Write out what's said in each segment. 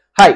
hi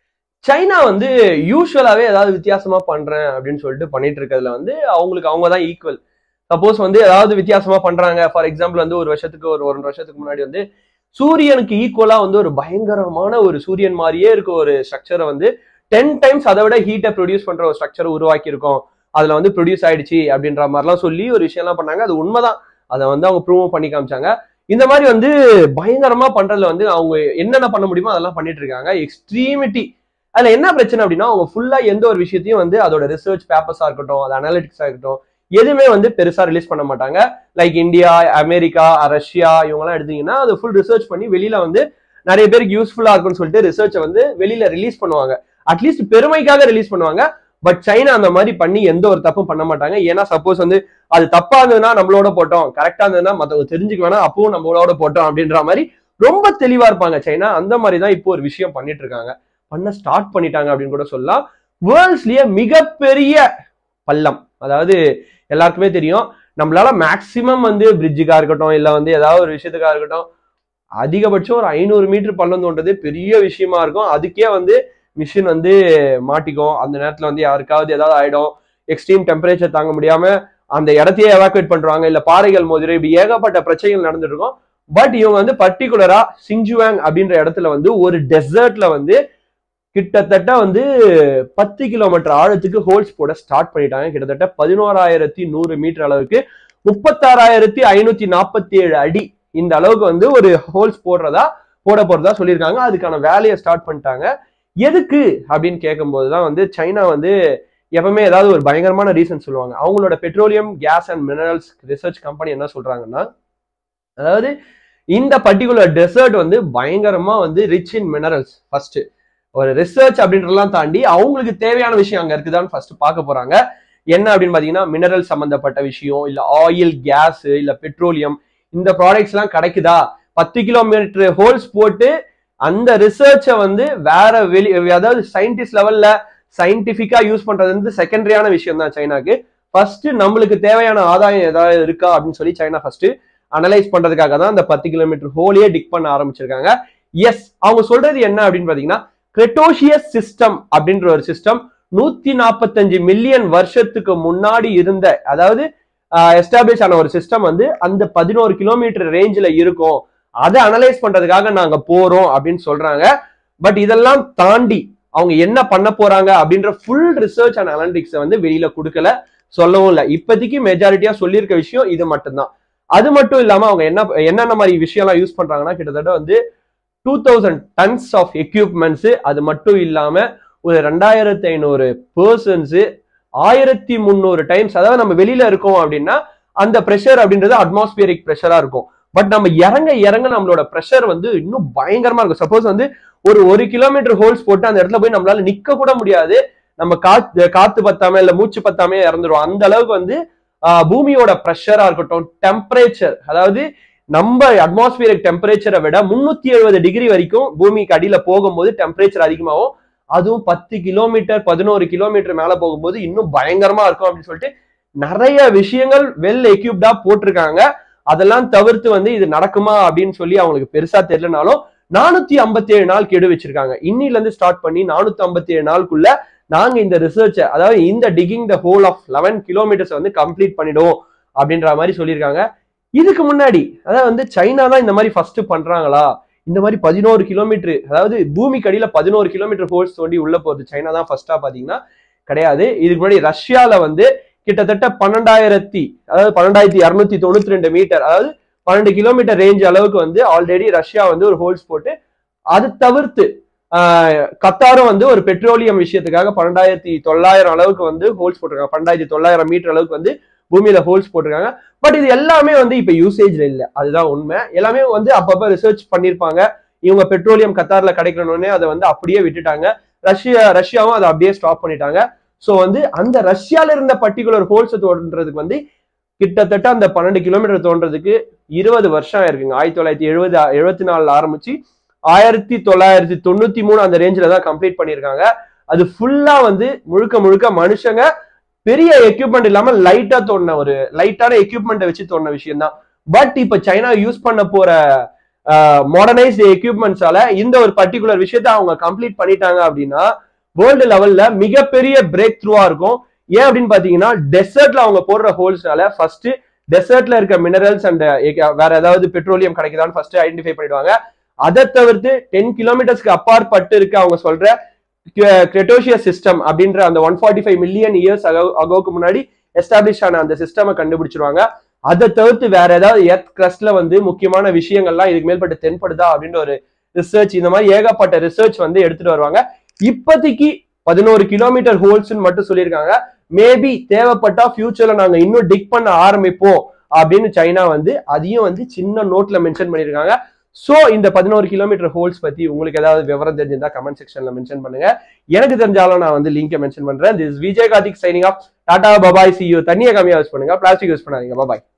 China வந்து யூஸ்வலாவே ஏதாவது வித்தியாசமா பண்றேன் அப்படின்னு சொல்லிட்டு பண்ணிட்டு இருக்கிறதுல வந்து அவங்களுக்கு அவங்க தான் ஈக்குவல் சப்போஸ் வந்து ஏதாவது வித்தியாசமா பண்றாங்க ஃபார் எக்ஸாம்பிள் வந்து ஒரு வருஷத்துக்கு ஒரு ஒரு வருஷத்துக்கு முன்னாடி வந்து சூரியனுக்கு ஈக்குவலா வந்து ஒரு பயங்கரமான ஒரு சூரியன் மாதிரியே இருக்க ஒரு ஸ்ட்ரக்சரை வந்து டென் டைம்ஸ் அதை விட ஹீட்டை ப்ரொடியூஸ் பண்ற ஒரு ஸ்ட்ரக்சரை உருவாக்கி இருக்கோம் அதுல வந்து ப்ரொடியூஸ் ஆயிடுச்சு அப்படின்ற மாதிரிலாம் சொல்லி ஒரு விஷயம்லாம் பண்ணாங்க அது உண்மைதான் அதை வந்து அவங்க ப்ரூவ் பண்ணி காமிச்சாங்க இந்த மாதிரி வந்து பயங்கரமா பண்றதுல வந்து அவங்க என்னென்ன பண்ண முடியுமோ அதெல்லாம் பண்ணிட்டு இருக்காங்க எக்ஸ்ட்ரீமிட்டி அதுல என்ன பிரச்சனை அப்படின்னா அவங்க ஃபுல்லா எந்த ஒரு விஷயத்தையும் வந்து அதோட ரிசர்ச் பேப்பர்ஸா இருக்கட்டும் அது அனாலிட்டிக்ஸா இருக்கட்டும் எதுவுமே வந்து பெருசா ரிலீஸ் பண்ண மாட்டாங்க லைக் இந்தியா அமெரிக்கா ரஷ்யா இவங்கெல்லாம் எடுத்தீங்கன்னா அது ஃபுல் ரிசர்ச் பண்ணி வெளியில வந்து நிறைய பேருக்கு யூஸ்ஃபுல்லா இருக்கும்னு சொல்லிட்டு ரிசர்ச்சை வந்து வெளியில ரிலீஸ் பண்ணுவாங்க அட்லீஸ்ட் பெருமைக்காக ரிலீஸ் பண்ணுவாங்க பட் சைனா அந்த மாதிரி பண்ணி எந்த ஒரு தப்பும் பண்ண மாட்டாங்க ஏன்னா சப்போஸ் வந்து அது தப்பா இருந்ததுன்னா நம்மளோட போட்டோம் கரெக்டா இருந்ததுன்னா மத்தவங்க தெரிஞ்சுக்க வேணா அப்பவும் நம்மளோட போட்டோம் அப்படின்ற மாதிரி ரொம்ப தெளிவா இருப்பாங்க சைனா அந்த மாதிரி தான் இப்போ ஒரு விஷயம் பண்ணிட்டு இருக்காங்க பண்ண ஸ்டார்ட் பண்ணிட்டாங்க அப்படின்னு கூட சொல்லலாம் வேர்ல்ட்ஸ்லயே மிகப்பெரிய பள்ளம் அதாவது எல்லாருக்குமே தெரியும் நம்மளால மேக்சிமம் வந்து பிரிட்ஜுக்கா இருக்கட்டும் இல்ல வந்து ஏதாவது ஒரு விஷயத்துக்கா இருக்கட்டும் அதிகபட்சம் ஒரு ஐநூறு மீட்டர் பள்ளம் தோன்றது பெரிய விஷயமா இருக்கும் அதுக்கே வந்து மிஷின் வந்து மாட்டிக்கும் அந்த நேரத்துல வந்து யாருக்காவது ஏதாவது ஆயிடும் எக்ஸ்ட்ரீம் டெம்பரேச்சர் தாங்க முடியாம அந்த இடத்தையே எவாக்குவேட் பண்றாங்க இல்ல பாறைகள் மோதிரம் இப்படி ஏகப்பட்ட பிரச்சனைகள் நடந்துட்டு இருக்கும் பட் இவங்க வந்து பர்டிகுலரா சிங்ஜுவாங் அப்படின்ற இடத்துல வந்து ஒரு டெசர்ட்ல வந்து கிட்டத்தட்ட வந்து பத்து கிலோமீட்டர் ஆழத்துக்கு ஹோல்ஸ் போட ஸ்டார்ட் பண்ணிட்டாங்க கிட்டத்தட்ட பதினோராயிரத்தி நூறு மீட்டர் அளவுக்கு முப்பத்தாறாயிரத்தி ஐநூத்தி நாற்பத்தி ஏழு அடி இந்த அளவுக்கு வந்து ஒரு ஹோல்ஸ் போடுறதா போட போறதா சொல்லியிருக்காங்க அதுக்கான வேலையை ஸ்டார்ட் பண்ணிட்டாங்க எதுக்கு அப்படின்னு கேட்கும்போது தான் வந்து சைனா வந்து எப்பவுமே ஏதாவது ஒரு பயங்கரமான ரீசன் சொல்லுவாங்க அவங்களோட petroleum gas and minerals research company என்ன சொல்றாங்கன்னா அதாவது இந்த பர்டிகுலர் டெசர்ட் வந்து பயங்கரமா வந்து ரிச் இன் மினரல்ஸ் ஃபர்ஸ்ட் ஒரு ரிசர்ச் அப்படின்றதெல்லாம் தாண்டி அவங்களுக்கு தேவையான விஷயம் அங்க இருக்குதான்னு ஃபர்ஸ்ட் பார்க்க போறாங்க என்ன அப்படின்னு பாத்தீங்கன்னா மினரல் சம்பந்தப்பட்ட விஷயம் இல்ல ஆயில் கேஸ் இல்ல பெட்ரோலியம் இந்த ப்ராடக்ட்ஸ் எல்லாம் கிடைக்குதா பத்து கிலோமீட்டர் ஹோல்ஸ் போட்டு அந்த ரிசர்ச்சை வந்து வேற வெளி அதாவது சயின்டிஸ்ட் லெவல்ல சயின்டிபிக்கா யூஸ் பண்றது வந்து செகண்டரியான விஷயம் தான் சைனாக்கு ஃபர்ஸ்ட் நம்மளுக்கு தேவையான ஆதாயம் ஏதாவது இருக்கா அப்படின்னு சொல்லி சைனா ஃபர்ஸ்ட் அனலைஸ் பண்றதுக்காக தான் அந்த பத்து கிலோமீட்டர் ஹோலியே டிக் பண்ண ஆரம்பிச்சிருக்காங்க எஸ் அவங்க சொல்றது என்ன அப்படின்னு பாத்தீங்கன்னா கிரெட்டோஷியஸ் சிஸ்டம் அப்படின்ற ஒரு சிஸ்டம் நூத்தி நாற்பத்தஞ்சு மில்லியன் வருஷத்துக்கு முன்னாடி இருந்த அதாவது எஸ்டாப்ளிஷ் ஆன ஒரு சிஸ்டம் வந்து அந்த பதினோரு கிலோமீட்டர் ரேஞ்சில் இருக்கும் அதை அனலைஸ் பண்றதுக்காக நாங்க போறோம் அப்படின்னு சொல்றாங்க பட் இதெல்லாம் தாண்டி அவங்க என்ன பண்ண போறாங்க அப்படின்ற ஃபுல் ரிசர்ச் அண்ட் அனாலிட்டிக்ஸை வந்து வெளியில கொடுக்கல சொல்லவும் இல்லை இப்போதைக்கு மெஜாரிட்டியா சொல்லியிருக்க விஷயம் இது மட்டும்தான் அது மட்டும் இல்லாம அவங்க என்ன என்னென்ன மாதிரி விஷயம்லாம் யூஸ் பண்றாங்கன்னா கிட்டத்தட்ட வந்து two thousand tons of equipments அது மட்டும் இல்லாம ஒரு ரெண்டாயிரத்தி ஐநூறு பர்சன்ஸ் ஆயிரத்தி முந்நூறு டைம்ஸ் அதாவது நம்ம வெளியில இருக்கோம் அப்படின்னா அந்த ப்ரெஷர் அப்படின்றது அட்மாஸ்பியரிக் ப்ரெஷரா இருக்கும் பட் நம்ம இறங்க இறங்க நம்மளோட ப்ரெஷர் வந்து இன்னும் பயங்கரமா இருக்கும் சப்போஸ் வந்து ஒரு ஒரு கிலோமீட்டர் ஹோல்ஸ் போட்டு அந்த இடத்துல போய் நம்மளால நிக்க கூட முடியாது நம்ம காத்து காத்து பத்தாம இல்ல மூச்சு பத்தாம இறந்துரும் அந்த அளவுக்கு வந்து பூமியோட ப்ரெஷரா இருக்கட்டும் டெம்பரேச்சர் அதாவது நம்ம அட்மாஸ்பியரிக் டெம்பரேச்சரை விட முன்னூத்தி எழுபது டிகிரி வரைக்கும் பூமிக்கு அடியில போகும்போது டெம்பரேச்சர் அதிகமாகும் அதுவும் பத்து கிலோமீட்டர் பதினோரு கிலோமீட்டர் மேல போகும்போது இன்னும் பயங்கரமா இருக்கும் அப்படின்னு சொல்லிட்டு நிறைய விஷயங்கள் வெல் எக்யூப்டா போட்டிருக்காங்க அதெல்லாம் தவிர்த்து வந்து இது நடக்குமா அப்படின்னு சொல்லி அவங்களுக்கு பெருசா தெரியலனாலும் நானூத்தி ஐம்பத்தி ஏழு நாள் கெடு வச்சிருக்காங்க இன்னில இருந்து ஸ்டார்ட் பண்ணி நானூத்தி ஐம்பத்தி ஏழு நாளுக்குள்ள நாங்க இந்த ரிசர்ச்சை அதாவது இந்த digging the hole of eleven kilometres வந்து கம்ப்ளீட் பண்ணிடுவோம் அப்படின்ற மாதிரி சொல்லியிருக்காங்க இதுக்கு முன்னாடி அதாவது வந்து சைனா தான் இந்த மாதிரி ஃபர்ஸ்ட் பண்றாங்களா இந்த மாதிரி பதினோரு கிலோமீட்டர் அதாவது பூமிக்கு அடியில பதினோரு கிலோமீட்டர் ஹோல்ஸ் தோண்டி உள்ள போகுது சைனா தான் ஃபர்ஸ்டா பாத்தீங்கன்னா கிடையாது இதுக்கு முன்னாடி ரஷ்யால வந்து கிட்டத்தட்ட பன்னெண்டாயிரத்தி அதாவது பன்னெண்டாயிரத்தி இரநூத்தி தொண்ணூத்தி ரெண்டு மீட்டர் அதாவது பன்னெண்டு கிலோமீட்டர் ரேஞ்ச் அளவுக்கு வந்து ஆல்ரெடி ரஷ்யா வந்து ஒரு ஹோல்ஸ் போட்டு அது தவிர்த்து கத்தாரும் வந்து ஒரு பெட்ரோலியம் விஷயத்துக்காக பன்னெண்டாயிரத்தி தொள்ளாயிரம் அளவுக்கு வந்து ஹோல்ஸ் போட்டிருக்காங்க பன்னெண்டாயிரத்தி தொள்ளாயிரம் மீட்டர் அளவுக்கு வந்து பூமியில ஹோல்ஸ் போட்டிருக்காங்க பட் இது எல்லாமே வந்து இப்ப யூசேஜ்ல இல்ல அதுதான் உண்மை எல்லாமே வந்து அப்பப்ப ரிசர்ச் பண்ணிருப்பாங்க இவங்க பெட்ரோலியம் கத்தார்ல கிடைக்கணும்னே அதை வந்து அப்படியே விட்டுட்டாங்க ரஷ்யா ரஷ்யாவும் அதை அப்படியே ஸ்டாப் பண்ணிட்டாங்க ஸோ வந்து அந்த ரஷ்யால இருந்த பர்டிகுலர் ஹோல்ஸ் தோன்றதுக்கு வந்து கிட்டத்தட்ட அந்த பன்னெண்டு கிலோமீட்டர் தோன்றதுக்கு இருபது வருஷம் இருக்குங்க ஆயிரத்தி தொள்ளாயிரத்தி எழுபது எழுபத்தி நாலுல ஆரம்பிச்சு ஆயிரத்தி தொள்ளாயிரத்தி தொண்ணூத்தி மூணு அந்த ரேஞ்சில தான் கம்ப்ளீட் பண்ணியிருக்காங்க அது ஃபுல்லா வந்து முழுக்க முழுக்க மனுஷங்க பெரிய எக்யூப்மெண்ட் இல்லாம லைட்டா தோணுன ஒரு லைட்டான எக்யூப்மெண்ட்டை வச்சு தோணுன விஷயம் தான் பட் இப்ப சைனா யூஸ் பண்ண போற மாடர்னைஸ்டு எக்யூப்மெண்ட்ஸால இந்த ஒரு பர்டிகுலர் விஷயத்த அவங்க கம்ப்ளீட் பண்ணிட்டாங்க அப்படின்னா வேர்ல்டு லெவல்ல மிகப்பெரிய பிரேக் த்ரூவா இருக்கும் ஏன் அப்படின்னு பாத்தீங்கன்னா டெசர்ட்ல அவங்க போடுற ஹோல்ஸ்னால ஃபர்ஸ்ட் டெசர்ட்ல இருக்க மினரல்ஸ் அண்ட் வேற ஏதாவது பெட்ரோலியம் கிடைக்குதான்னு ஃபர்ஸ்ட் ஐடென்டிஃபை பண்ணிடுவாங்க அதை தவிர்த்து டென் கிலோமீட்டர்ஸ்க்கு அப்பாற்பட்டு இருக்க அவங்க சொல்ற கிரெட்டோஷியஸ் சிஸ்டம் அப்படின்ற அந்த one forty five million years அகோவுக்கு முன்னாடி எஸ்டாப்ளிஷ் ஆன அந்த சிஸ்டமை கண்டுபிடிச்சிருவாங்க அதை தவிர்த்து வேற ஏதாவது எர்த் கிரஸ்ட்ல வந்து முக்கியமான விஷயங்கள்லாம் இதுக்கு மேல்பட்டு தென்படுதா அப்படின்ற ஒரு ரிசர்ச் இந்த மாதிரி ஏகப்பட்ட ரிசர்ச் வந்து எடுத்துட்டு வருவாங்க இப்போதைக்கு பதினோரு கிலோமீட்டர் ஹோல்ஸ்ன்னு மட்டும் சொல்லியிருக்காங்க மேபி தேவைப்பட்டா ஃபியூச்சர்ல நாங்க இன்னும் டிக் பண்ண ஆரம்பிப்போம் அப்படின்னு சைனா வந்து அதையும் வந்து சின்ன நோட்ல மென்ஷன் பண்ணியிருக்காங்க சோ இந்த பதினோரு கிலோமீட்டர் ஹோல்ஸ் பத்தி உங்களுக்கு ஏதாவது விவரம் தெரிஞ்சிருந்தா கமெண்ட் செக்ஷன்ல மென்ஷன் பண்ணுங்க எனக்கு தெரிஞ்சாலும் நான் வந்து லிங்கை மென்ஷன் பண்றேன் this Vijay Karthik signing off ta ta bye bye see you தண்ணியை கம்மியா யூஸ் பண்ணுங்க பிளாஸ்டிக் யூஸ் பண்ணாதீங்க பபாய்